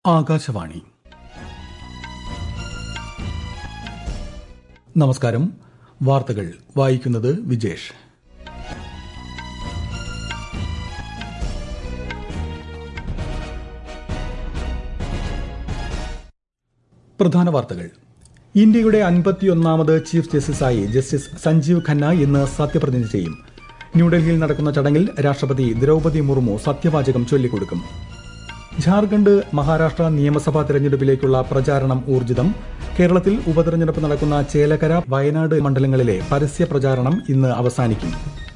ആകാശവാണി നമസ്കാരം വാർത്തകൾ വായിക്കുന്നത് വിജേഷ് പ്രധാന വാർത്തകൾ ഇന്ത്യയുടെ അൻപത്തിയൊന്നാമത് ചീഫ് ജസ്റ്റിസായി ജസ്റ്റിസ് സഞ്ജീവ് ഖന്ന ഇന്ന് സത്യപ്രതിജ്ഞ ചെയ്യും ന്യൂഡൽഹിയിൽ നടക്കുന്ന ചടങ്ങിൽ രാഷ്ട്രപതി ദ്രൌപതി മുർമു സത്യവാചകം ചൊല്ലിക്കൊടുക്കും ഝാർഖണ്ഡ് മഹാരാഷ്ട്ര നിയമസഭാ തെരഞ്ഞെടുപ്പിലേക്കുള്ള പ്രചാരണം ഊർജിതം കേരളത്തിൽ ഉപതെരഞ്ഞെടുപ്പ് നടക്കുന്ന ചേലക്കര വയനാട് മണ്ഡലങ്ങളിലെ പരസ്യ പ്രചാരണം ഇന്ന് അവസാനിക്കും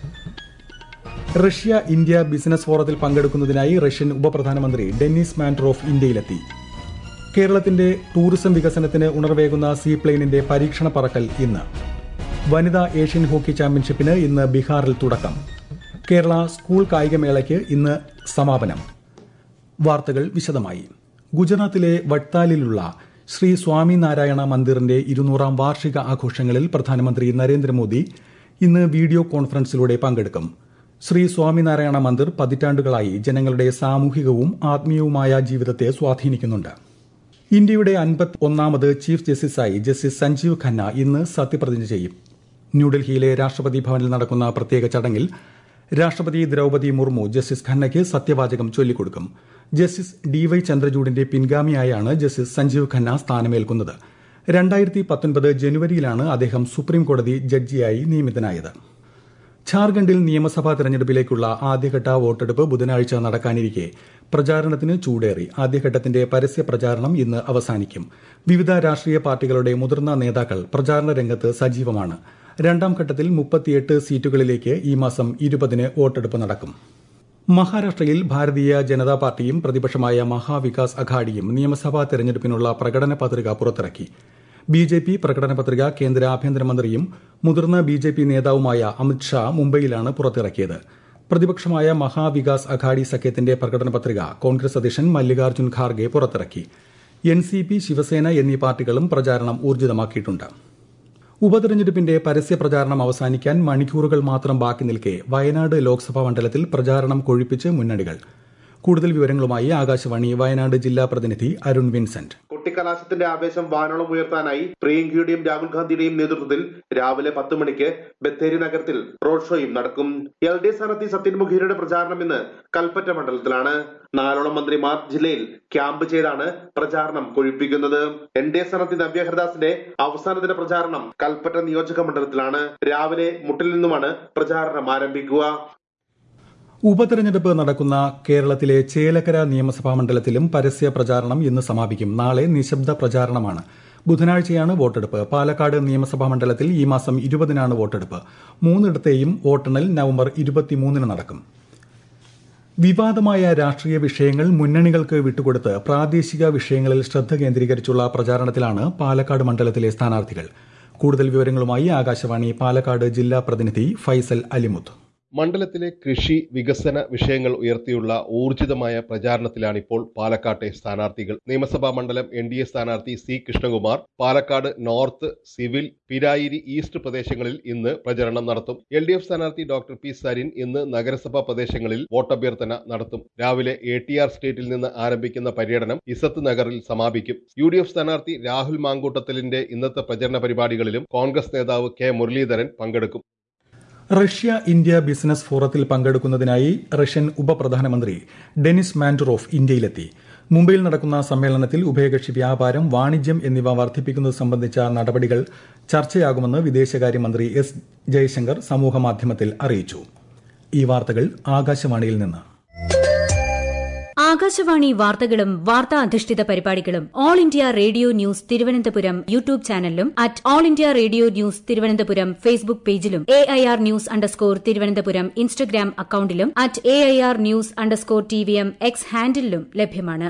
റഷ്യ ഇന്ത്യ ബിസിനസ് ഫോറത്തിൽ പങ്കെടുക്കുന്നതിനായി റഷ്യൻ ഉപപ്രധാനമന്ത്രി ഡെന്നിസ് മാൻഡ്രോഫ് ഇന്ത്യയിലെത്തി കേരളത്തിന്റെ ടൂറിസം വികസനത്തിന് ഉണർവേകുന്ന സീ പ്ലെയിനിന്റെ പരീക്ഷണ പറക്കൽ ഇന്ന് വനിതാ ഏഷ്യൻ ഹോക്കി ചാമ്പ്യൻഷിപ്പിന് ഇന്ന് ബീഹാറിൽ തുടക്കം കേരള സ്കൂൾ കായികമേളയ്ക്ക് ഇന്ന് സമാപനം വാർത്തകൾ വിശദമായി ഗുജറാത്തിലെ വഡ്താലിലുള്ള ശ്രീ സ്വാമിനാരായണ മന്ദിറിന്റെ ഇരുന്നൂറാം വാർഷിക ആഘോഷങ്ങളിൽ പ്രധാനമന്ത്രി നരേന്ദ്രമോദി ഇന്ന് വീഡിയോ കോൺഫറൻസിലൂടെ പങ്കെടുക്കും ശ്രീ സ്വാമിനാരായണ മന്ദിർ പതിറ്റാണ്ടുകളായി ജനങ്ങളുടെ സാമൂഹികവും ആത്മീയവുമായ ജീവിതത്തെ സ്വാധീനിക്കുന്നുണ്ട് ഇന്ത്യയുടെ അൻപത്തി ഒന്നാമത് ചീഫ് ജസ്റ്റിസായി ജസ്റ്റിസ് സഞ്ജീവ് ഖന്ന ഇന്ന് സത്യപ്രതിജ്ഞ ചെയ്യും ന്യൂഡൽഹിയിലെ രാഷ്ട്രപതി ഭവനിൽ നടക്കുന്ന പ്രത്യേക ചടങ്ങിൽ രാഷ്ട്രപതി ദ്രൌപതി മുർമു ജസ്റ്റിസ് ഖന്നയ്ക്ക് സത്യവാചകം ചൊല്ലിക്കൊടുക്കും ജസ്റ്റിസ് ഡി വൈ ചന്ദ്രചൂഡിന്റെ പിൻഗാമിയായാണ് ജസ്റ്റിസ് സഞ്ജീവ് ഖന്ന സ്ഥാനമേൽക്കുന്നത് രണ്ടായിരത്തി പത്തൊൻപത് ജനുവരിയിലാണ് അദ്ദേഹം സുപ്രീംകോടതി ജഡ്ജിയായി നിയമിതനായത് ഝാർഖണ്ഡിൽ നിയമസഭാ തെരഞ്ഞെടുപ്പിലേക്കുള്ള ആദ്യഘട്ട വോട്ടെടുപ്പ് ബുധനാഴ്ച നടക്കാനിരിക്കെ പ്രചാരണത്തിന് ചൂടേറി ആദ്യഘട്ടത്തിന്റെ പരസ്യ പ്രചാരണം ഇന്ന് അവസാനിക്കും വിവിധ രാഷ്ട്രീയ പാർട്ടികളുടെ മുതിർന്ന നേതാക്കൾ പ്രചാരണ രംഗത്ത് സജീവമാണ് രണ്ടാം ഘട്ടത്തിൽ മുപ്പത്തിയെട്ട് സീറ്റുകളിലേക്ക് ഈ മാസം ഇരുപതിന് വോട്ടെടുപ്പ് നടക്കും മഹാരാഷ്ട്രയിൽ ഭാരതീയ ജനതാ പാർട്ടിയും പ്രതിപക്ഷമായ മഹാവികാസ് അഘാഡിയും നിയമസഭാ തെരഞ്ഞെടുപ്പിനുള്ള പ്രകടന പത്രിക പുറത്തിറക്കി ബി ജെ പി പ്രകടന പത്രിക കേന്ദ്ര ആഭ്യന്തരമന്ത്രിയും മുതിർന്ന ബി ജെ പി നേതാവുമായ അമിത് ഷാ മുംബൈയിലാണ് പുറത്തിറക്കിയത് പ്രതിപക്ഷമായ മഹാവികാസ് അഘാഡി സഖ്യത്തിന്റെ പ്രകടന പത്രിക കോൺഗ്രസ് അധ്യക്ഷൻ മല്ലികാർജ്ജുൻ ഖാർഗെ പുറത്തിറക്കി എൻ സി പി ശിവസേന എന്നീ പാർട്ടികളും പ്രചാരണം ഊർജിതമാക്കിയിട്ടുണ്ട് ഉപതെരഞ്ഞെടുപ്പിന്റെ പരസ്യ പ്രചാരണം അവസാനിക്കാൻ മണിക്കൂറുകൾ മാത്രം ബാക്കി നിൽക്കെ വയനാട് ലോക്സഭാ മണ്ഡലത്തിൽ പ്രചാരണം കൊഴുപ്പിച്ച് മുന്നണികൾ കൂടുതൽ വിവരങ്ങളുമായി ആകാശവാണി വയനാട് ജില്ലാ പ്രതിനിധി അരുൺ വിൻസെന്റ് കൊട്ടിക്കലാശത്തിന്റെ ആവേശം വാനോളം ഉയർത്താനായി പ്രിയങ്കയുടെയും രാഹുൽ ഗാന്ധിയുടെയും നേതൃത്വത്തിൽ രാവിലെ പത്ത് മണിക്ക് ബത്തേരി നഗരത്തിൽ റോഡ് ഷോയും നടക്കും എൽ ഡി എഫ് സ്ഥാനാർത്ഥി സത്യൻ മുഖീരയുടെ പ്രചാരണം ഇന്ന് കൽപ്പറ്റ മണ്ഡലത്തിലാണ് നാലോളം മന്ത്രിമാർ ജില്ലയിൽ ക്യാമ്പ് ചെയ്താണ് പ്രചാരണം കൊഴിപ്പിക്കുന്നത് എൻ ഡി എ സ്ഥാനാർത്ഥി നവ്യ ഹരിദാസിന്റെ അവസാന ദിന പ്രചാരണം കൽപ്പറ്റ നിയോജക മണ്ഡലത്തിലാണ് രാവിലെ മുട്ടിൽ നിന്നുമാണ് പ്രചാരണം ആരംഭിക്കുക ഉപതെരഞ്ഞെടുപ്പ് നടക്കുന്ന കേരളത്തിലെ ചേലക്കര നിയമസഭാ മണ്ഡലത്തിലും പരസ്യ പ്രചാരണം ഇന്ന് സമാപിക്കും നാളെ നിശബ്ദ പ്രചാരണമാണ് ബുധനാഴ്ചയാണ് വോട്ടെടുപ്പ് പാലക്കാട് നിയമസഭാ മണ്ഡലത്തിൽ ഈ മാസം ഇരുപതിനാണ് വോട്ടെടുപ്പ് മൂന്നിടത്തെയും വോട്ടെണ്ണൽ നവംബർ ഇരുപത്തിമൂന്നിന് നടക്കും വിവാദമായ രാഷ്ട്രീയ വിഷയങ്ങൾ മുന്നണികൾക്ക് വിട്ടുകൊടുത്ത് പ്രാദേശിക വിഷയങ്ങളിൽ ശ്രദ്ധ കേന്ദ്രീകരിച്ചുള്ള പ്രചാരണത്തിലാണ് പാലക്കാട് മണ്ഡലത്തിലെ സ്ഥാനാർത്ഥികൾ കൂടുതൽ വിവരങ്ങളുമായി ആകാശവാണി പാലക്കാട് ജില്ലാ പ്രതിനിധി ഫൈസൽ അലിമുത്ത് മണ്ഡലത്തിലെ കൃഷി വികസന വിഷയങ്ങൾ ഉയർത്തിയുള്ള ഊർജിതമായ പ്രചാരണത്തിലാണിപ്പോൾ പാലക്കാട്ടെ സ്ഥാനാർത്ഥികൾ നിയമസഭാ മണ്ഡലം എൻ ഡി എ സ്ഥാനാർത്ഥി C Krishnakumar Palakkad north civil Pirayiri east പ്രദേശങ്ങളിൽ ഇന്ന് പ്രചരണം നടത്തും എൽ ഡി എഫ് സ്ഥാനാർത്ഥി ഡോക്ടർ പി സരിൻ ഇന്ന് നഗരസഭാ പ്രദേശങ്ങളിൽ വോട്ടഭ്യർത്ഥന നടത്തും രാവിലെ എ ടി ആർ സ്റ്റേറ്റിൽ നിന്ന് ആരംഭിക്കുന്ന പര്യടനം ഇസത്ത് നഗറിൽ സമാപിക്കും യു ഡി എഫ് സ്ഥാനാർത്ഥി രാഹുൽ മാങ്കൂട്ടത്തലിന്റെ ഇന്നത്തെ പ്രചരണ പരിപാടികളിലും കോൺഗ്രസ് നേതാവ് കെ മുരളീധരൻ പങ്കെടുക്കും റഷ്യ ഇന്ത്യ ബിസിനസ് ഫോറത്തിൽ പങ്കെടുക്കുന്നതിനായി റഷ്യൻ ഉപപ്രധാനമന്ത്രി ഡെനിസ് മാൻഡറോഫ് ഇന്ത്യയിലെത്തി മുംബൈയിൽ നടക്കുന്ന സമ്മേളനത്തിൽ ഉഭയകക്ഷി വ്യാപാരം വാണിജ്യം എന്നിവ വർദ്ധിപ്പിക്കുന്നത് സംബന്ധിച്ച നടപടികൾ ചർച്ചയാകുമെന്ന് വിദേശകാര്യമന്ത്രി എസ് ജയശങ്കർ സമൂഹമാധ്യമത്തിൽ അറിയിച്ചു ഈ വാർത്തകൾ ആകാശവാണിയിൽ നിന്ന് ആകാശവാണി വാർത്തകളും വാർത്താ അധിഷ്ഠിത പരിപാടികളും All India Radio news Thiruvananthapuram YouTube ചാനലിലും at All India Radio news Thiruvananthapuram Facebook പേജിലും A I R news underscore Thiruvananthapuram Instagram അക്കൌണ്ടിലും at A I R news underscore T V M X ഹാൻഡിലും ലഭ്യമാണ്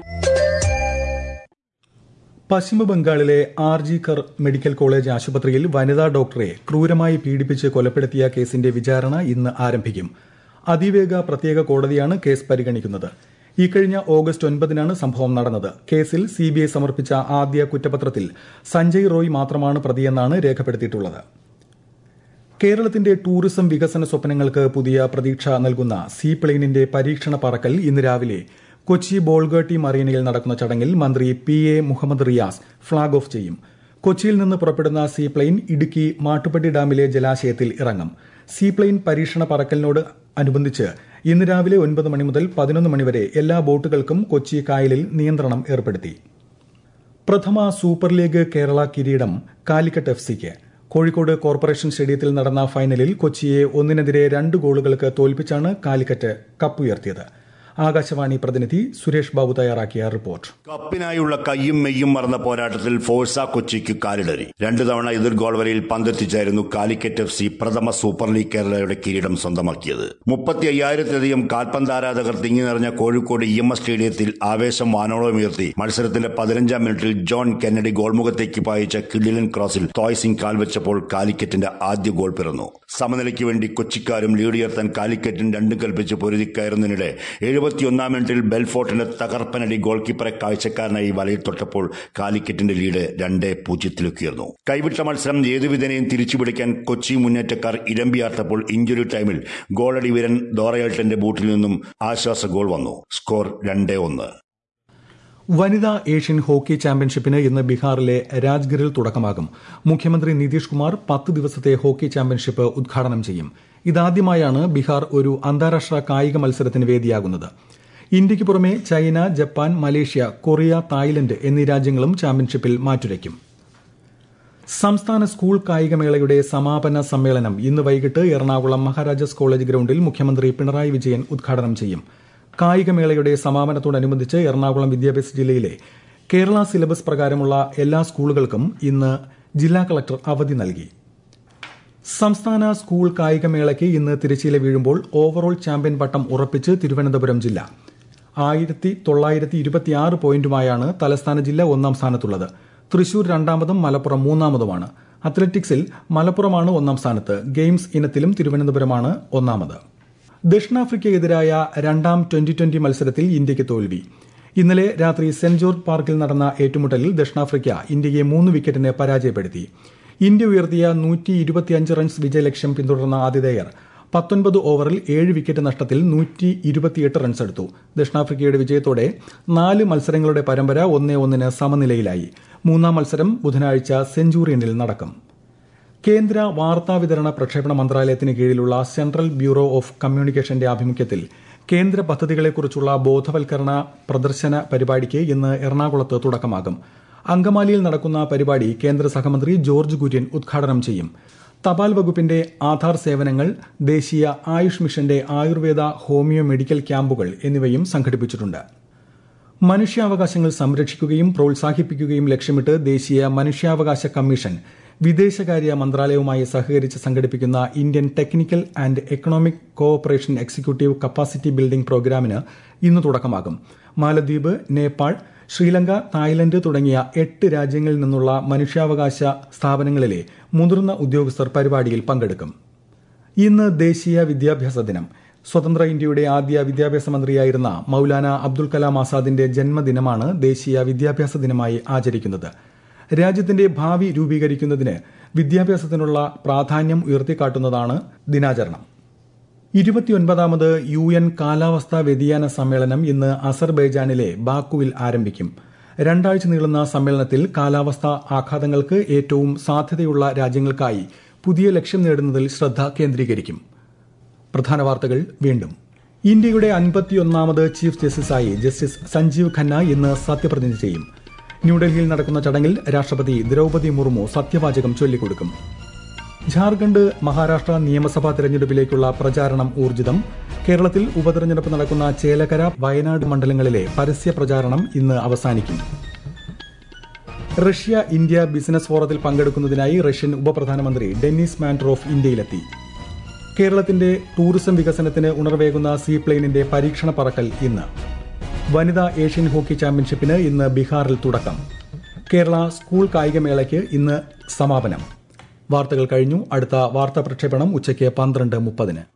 പശ്ചിമബംഗാളിലെ R G Kar medical college ആശുപത്രിയിൽ വനിതാ ഡോക്ടറെ ക്രൂരമായി പീഡിപ്പിച്ച് കൊലപ്പെടുത്തിയ കേസിന്റെ വിചാരണ ഇന്ന് ആരംഭിക്കും അതിവേഗ പ്രത്യേക കോടതിയാണ് കേസ് പരിഗണിക്കുന്നത് ഇക്കഴിഞ്ഞ ഓഗസ്റ്റ് ഒൻപതിനാണ് സംഭവം നടന്നത് കേസിൽ സിബിഐ സമർപ്പിച്ച ആദ്യ കുറ്റപത്രത്തിൽ സഞ്ജയ് റോയ് മാത്രമാണ് പ്രതിയെന്നാണ് രേഖപ്പെടുത്തിയിട്ടുള്ളത് കേരളത്തിന്റെ ടൂറിസം വികസന സ്വപ്നങ്ങൾക്ക് പുതിയ പ്രതീക്ഷ നൽകുന്ന സീ പ്ലെയിനിന്റെ പരീക്ഷണ പറക്കൽ ഇന്ന് രാവിലെ കൊച്ചി ബോൾഗേട്ടി മറീനയിൽ നടക്കുന്ന ചടങ്ങിൽ മന്ത്രി P A Muhammad Riyas flag off ചെയ്യും കൊച്ചിയിൽ നിന്ന് പുറപ്പെടുന്ന സീപ്ലെയിൻ ഇടുക്കി മാട്ടുപ്പെട്ടി ഡാമിലെ ജലാശയത്തിൽ ഇറങ്ങും സീപ്ലെയിൻ പരീക്ഷണ പറക്കലിനോട് അനുബന്ധിച്ച് ഇന്ന് രാവിലെ ഒൻപത് മണി മുതൽ പതിനൊന്ന് മണിവരെ എല്ലാ ബോട്ടുകൾക്കും കൊച്ചി കായലിൽ നിയന്ത്രണം ഏർപ്പെടുത്തി പ്രഥമ സൂപ്പർ ലീഗ് കേരള കിരീടം കാലിക്കറ്റ് എഫ് സിക്ക് കോഴിക്കോട് കോർപ്പറേഷൻ സ്റ്റേഡിയത്തിൽ നടന്ന ഫൈനലിൽ കൊച്ചിയെ ഒന്നിനെതിരെ രണ്ട് ഗോളുകൾക്ക് തോൽപ്പിച്ചാണ് കാലിക്കറ്റ് കപ്പുയർത്തിയത് ആകാശവാണി പ്രതിനിധി സുരേഷ് ബാബു തയ്യാറാക്കിയ റിപ്പോർട്ട് കപ്പിനായുള്ള കയ്യും മെയ്യും മറന്ന പോരാട്ടത്തിൽ ഫോഴ്സ കൊച്ചിക്ക് കാലിടറി രണ്ടു തവണ എതിർ ഗോൾ വരയിൽ പന്തെത്തിച്ചായിരുന്നു കാലിക്കറ്റ് എഫ് സി പ്രഥമ സൂപ്പർ ലീഗ് കേരളയുടെ കിരീടം സ്വന്തമാക്കിയത് മുപ്പത്തി അയ്യായിരത്തിലധികം കാൽപന്ത് ആരാധകർ തിങ്ങി നിറഞ്ഞ കോഴിക്കോട് ഇ എം എസ് സ്റ്റേഡിയത്തിൽ ആവേശം വാനോളമുയർത്തി മത്സരത്തിന്റെ പതിനഞ്ചാം മിനിറ്റിൽ ജോൺ കെന്നഡി ഗോൾമുഖത്തേക്ക് പായിച്ച കിഡിലൻ ക്രോസിൽ തോയ് സിംഗ് കാൽവെച്ചപ്പോൾ കാലിക്കറ്റിന്റെ ആദ്യ ഗോൾ പിറന്നു സമനിലയ്ക്ക് വേണ്ടി കൊച്ചിക്കാരും ലീഡുയർത്താൻ കാലിക്കറ്റും രണ്ടും കൽപ്പിച്ച് പൊരുതി കയറുന്നതിനിടെ എഴുപത്തിയൊന്നാം മിനിറ്റിൽ ബെൽഫോർട്ടിന്റെ തകർപ്പനടി ഗോൾ കീപ്പറെ കാഴ്ചക്കാരനായി വലയിൽ തൊട്ടപ്പോൾ കാലിക്കറ്റിന്റെ ലീഡ് രണ്ടേ പൂജ്യത്തിലേക്കുയർന്നു കൈവിട്ട മത്സരം ഏതുവിധനെയും തിരിച്ചുപിടിക്കാൻ കൊച്ചി മുന്നേറ്റക്കാർ ഇരമ്പിയാർത്തപ്പോൾ ഇഞ്ചുറി ടൈമിൽ ഗോളടി വീരൻ ദോറയൽട്ടന്റെ ബൂട്ടിൽ നിന്നും ആശ്വാസ ഗോൾ വന്നു സ്കോർ രണ്ടേ ഒന്ന് വനിതാ ഏഷ്യൻ ഹോക്കി ചാമ്പ്യൻഷിപ്പിന് ഇന്ന് ബീഹാറിലെ രാജ്ഗറിൽ തുടക്കമാകും മുഖ്യമന്ത്രി നിതീഷ് കുമാർ പത്ത് ദിവസത്തെ ഹോക്കി ചാമ്പ്യൻഷിപ്പ് ഉദ്ഘാടനം ചെയ്യും ഇതാദ്യമായാണ് ബീഹാർ ഒരു അന്താരാഷ്ട്ര കായിക മത്സരത്തിന് വേദിയാകുന്നത് ഇന്ത്യയ്ക്ക് പുറമെ China Japan Malaysia Korea Thailand എന്നീ രാജ്യങ്ങളും ചാമ്പ്യൻഷിപ്പിൽ മാറ്റുരയ്ക്കും സംസ്ഥാന സ്കൂൾ കായികമേളയുടെ സമാപന സമ്മേളനം ഇന്ന് വൈകിട്ട് എറണാകുളം മഹാരാജാസ് കോളേജ് ഗ്രൌണ്ടിൽ മുഖ്യമന്ത്രി പിണറായി വിജയൻ ഉദ്ഘാടനം ചെയ്യും കായികമേളയുടെ സമാപനത്തോടനുബന്ധിച്ച് എറണാകുളം വിദ്യാഭ്യാസ ജില്ലയിലെ കേരള സിലബസ് പ്രകാരമുള്ള എല്ലാ സ്കൂളുകൾക്കും ഇന്ന് ജില്ലാ കളക്ടർ അവധി നൽകി സംസ്ഥാന സ്കൂൾ കായികമേളയ്ക്ക് ഇന്ന് തിരശ്ശീല വീഴുമ്പോൾ ഓവറോൾ ചാമ്പ്യൻ പട്ടം ഉറപ്പിച്ച് തിരുവനന്തപുരം ജില്ല ആയിരത്തി തൊള്ളായിരത്തി ഇരുപത്തിയാറ് പോയിന്റുമായാണ് തലസ്ഥാന ജില്ല ഒന്നാം സ്ഥാനത്തുള്ളത് തൃശൂർ രണ്ടാമതും മലപ്പുറം മൂന്നാമതുമാണ് അത്ലറ്റിക്സിൽ മലപ്പുറമാണ് ഒന്നാം സ്ഥാനത്ത് ഗെയിംസ് ഇനത്തിലും തിരുവനന്തപുരമാണ് ഒന്നാമത് ദക്ഷിണാഫ്രിക്കയ്ക്കെതിരായ രണ്ടാം ട്വന്റി ട്വന്റി മത്സരത്തിൽ ഇന്ത്യയ്ക്ക് തോൽവി ഇന്നലെ രാത്രി സെന്റ് ജോർജ് പാർക്കിൽ നടന്ന ഏറ്റുമുട്ടലിൽ ദക്ഷിണാഫ്രിക്ക ഇന്ത്യയെ മൂന്ന് വിക്കറ്റിന് പരാജയപ്പെടുത്തി ഇന്ത്യ ഉയർത്തിയ നൂറ്റി ഇരുപത്തിയഞ്ച് റൺസ് വിജയലക്ഷ്യം പിന്തുടർന്ന ആതിഥേയർ പത്തൊൻപത് ഓവറിൽ ഏഴ് വിക്കറ്റ് നഷ്ടത്തിൽ നൂറ്റി ഇരുപത്തിയെട്ട് റൺസ് എടുത്തു ദക്ഷിണാഫ്രിക്കയുടെ വിജയത്തോടെ നാല് മത്സരങ്ങളുടെ പരമ്പര ഒന്നേ ഒന്നിന് സമനിലയിലായി മൂന്നാം മത്സരം ബുധനാഴ്ച സെഞ്ചുറിയനിൽ നടക്കും കേന്ദ്ര വാർത്താവിതരണ പ്രക്ഷേപണ മന്ത്രാലയത്തിന് കീഴിലുള്ള സെൻട്രൽ ബ്യൂറോ ഓഫ് കമ്മ്യൂണിക്കേഷന്റെ ആഭിമുഖ്യത്തിൽ കേന്ദ്ര പദ്ധതികളെക്കുറിച്ചുള്ള ബോധവൽക്കരണ പ്രദർശന പരിപാടിക്ക് ഇന്ന് എറണാകുളത്ത് തുടക്കമാകും അങ്കമാലിയിൽ നടക്കുന്ന പരിപാടി കേന്ദ്ര സഹമന്ത്രി ജോർജ് കുര്യൻ ഉദ്ഘാടനം ചെയ്യും തപാൽ വകുപ്പിന്റെ ആധാർ സേവനങ്ങൾ ദേശീയ ആയുഷ് മിഷന്റെ ആയുർവേദ ഹോമിയോ മെഡിക്കൽ ക്യാമ്പുകൾ എന്നിവയും സംഘടിപ്പിച്ചിട്ടുണ്ട് മനുഷ്യാവകാശങ്ങൾ സംരക്ഷിക്കുകയും പ്രോത്സാഹിപ്പിക്കുകയും ലക്ഷ്യമിട്ട് ദേശീയ മനുഷ്യാവകാശ കമ്മീഷൻ വിദേശകാര്യ മന്ത്രാലയവുമായി സഹകരിച്ച് സംഘടിപ്പിക്കുന്ന Indian technical and economic cooperation executive capacity building പ്രോഗ്രാമിന് ഇന്ന് തുടക്കമാകും മാലദ്വീപ് നേപ്പാൾ ശ്രീലങ്ക തായ്ലൻഡ് തുടങ്ങിയ എട്ട് രാജ്യങ്ങളിൽ നിന്നുള്ള മനുഷ്യാവകാശ സ്ഥാപനങ്ങളിലെ മുതിർന്ന ഉദ്യോഗസ്ഥർ പരിപാടിയിൽ പങ്കെടുക്കും ഇന്ന് ദേശീയ വിദ്യാഭ്യാസ ദിനം സ്വതന്ത്ര ഇന്ത്യയുടെ ആദ്യ വിദ്യാഭ്യാസ മന്ത്രിയായിരുന്ന മൌലാന അബ്ദുൽ കലാം ആസാദിന്റെ ജന്മദിനമാണ് ദേശീയ വിദ്യാഭ്യാസ ദിനമായി ആചരിക്കുന്നത് രാജ്യത്തിന്റെ ഭാവി രൂപീകരിക്കുന്നതിന് വിദ്യാഭ്യാസത്തിനുള്ള പ്രാധാന്യം ഉയർത്തിക്കാട്ടുന്നതാണ് ദിനാചരണം ഇരുപത്തിയൊൻപതാമത് യു എൻ കാലാവസ്ഥാ വ്യതിയാന സമ്മേളനം ഇന്ന് അസർബൈജാനിലെ ബാക്കുവിൽ ആരംഭിക്കും രണ്ടാഴ്ച നീളുന്ന സമ്മേളനത്തിൽ കാലാവസ്ഥാ ആഘാതങ്ങൾക്ക് ഏറ്റവും സാധ്യതയുള്ള രാജ്യങ്ങൾക്കായി പുതിയ ലക്ഷ്യം നേടുന്നതിൽ ശ്രദ്ധ കേന്ദ്രീകരിക്കും പ്രധാന വാർത്തകൾ വീണ്ടും ഇന്ത്യയുടെ അൻപത്തിയൊന്നാമത് ചീഫ് ജസ്റ്റിസായി ജസ്റ്റിസ് സഞ്ജീവ് ഖന്ന ഇന്ന് സത്യപ്രതിജ്ഞ ചെയ്യും ന്യൂഡൽഹിയിൽ നടക്കുന്ന ചടങ്ങിൽ രാഷ്ട്രപതി ദ്രൌപതി മുർമു സത്യവാചകം ചൊല്ലിക്കൊടുക്കും ഝാർഖണ്ഡ് മഹാരാഷ്ട്ര നിയമസഭാ തെരഞ്ഞെടുപ്പിലേക്കുള്ള പ്രചാരണം ഊർജിതം കേരളത്തിൽ ഉപതെരഞ്ഞെടുപ്പ് നടക്കുന്ന ചേലക്കര വയനാട് മണ്ഡലങ്ങളിലെ പരസ്യ പ്രചാരണം ഇന്ന് അവസാനിക്കും റഷ്യ ഇന്ത്യ ബിസിനസ് ഫോറത്തിൽ പങ്കെടുക്കുന്നതിനായി റഷ്യൻ ഉപപ്രധാനമന്ത്രി ഡെന്നിസ് മാൻട്രോഫ് ഇന്ത്യയിലെത്തി കേരളത്തിന്റെ ടൂറിസം വികസനത്തിന് ഉണർവേകുന്ന സീപ്ലെയിനിന്റെ പരീക്ഷണ പറക്കൽ ഇന്ന് വനിതാ ഏഷ്യൻ ഹോക്കി ചാമ്പ്യൻഷിപ്പിന് ഇന്ന് ബീഹാറിൽ തുടക്കം കേരള സ്കൂൾ കായികമേളയ്ക്ക് ഇന്ന് സമാപനം വാർത്തകൾ കഴിഞ്ഞു അടുത്ത വാർത്താ പ്രക്ഷേപണം ഉച്ചയ്ക്ക് പന്ത്രണ്ട് മുപ്പതിന്